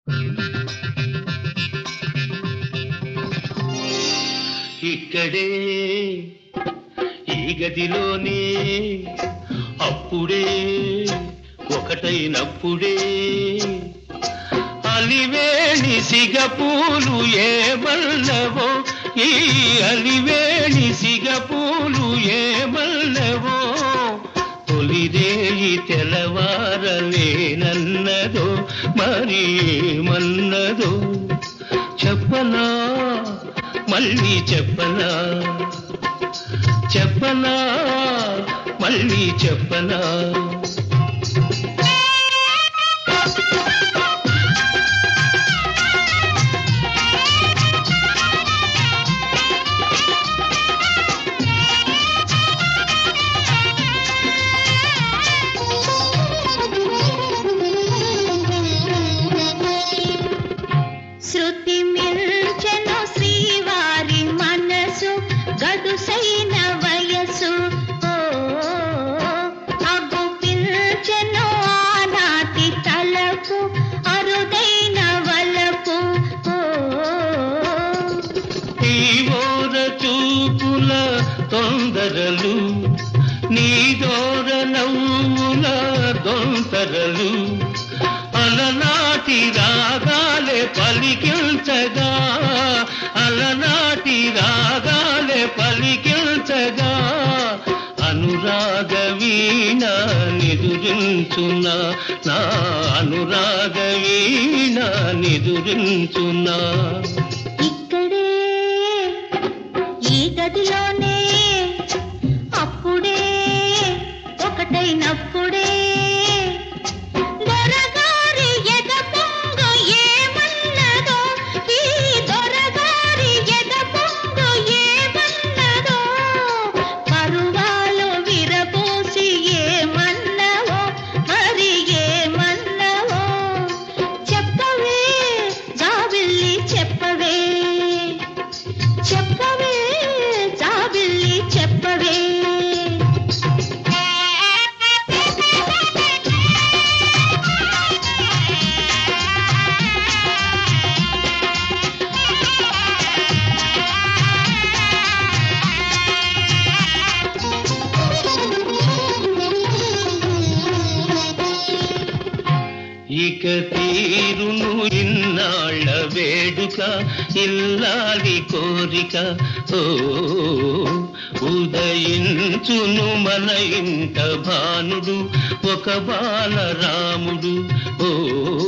ఇక్కడే ఈ గదిలోనే అప్పుడే ఒకటైనప్పుడే అలివేణి సిగపూలు ఏమల్లవో ఈ అలివేణి సిగపూలు ఏమల్లవో తొలిరేయి తెలవారలేనన్నదో మరి ఏమన్నదో చెప్పనా మళ్ళీ చెప్పనా చెప్పనా మళ్ళీ చెప్పనా శృతి మిల్చెను శ్రీవారి మనసు గడుసైన వయసు ఓ అగు పిల్చెను ఆనాటి తలపు అరుదైన వలపు ఓ ఈ ఓర చూపుల తొందరలు నీ దోర నవ్వుల దొంతరలు అలనాటి రాగాలే పలికించగా అలనాటి రాగాలే పలికించగా అనురాగ వీణ నిదురించున్నా నా అనురాగ వీణ నిదురించున్నా ఇక్కడే ఈ గదిలోనే అప్పుడే ఒకటైనప్పుడే దొరగారి ఎద పొంగు ఏమన్నదో ఈ దొరగారి ఎద పొంగు ఏమన్నదో పరువాలు విరబోసి ఏమన్నవో మరి ఏమన్నవో చెప్పవే జాబిల్లి చెప్పవే చెప్పవే జాబిల్లి చెప్పవే ఇక తీరును ఇన్నాళ్ళ వేడుక ఇల్లాలి కోరిక ఓ ఉదయించును మన ఇంట భానుడు ఒక బాల రాముడు ఓ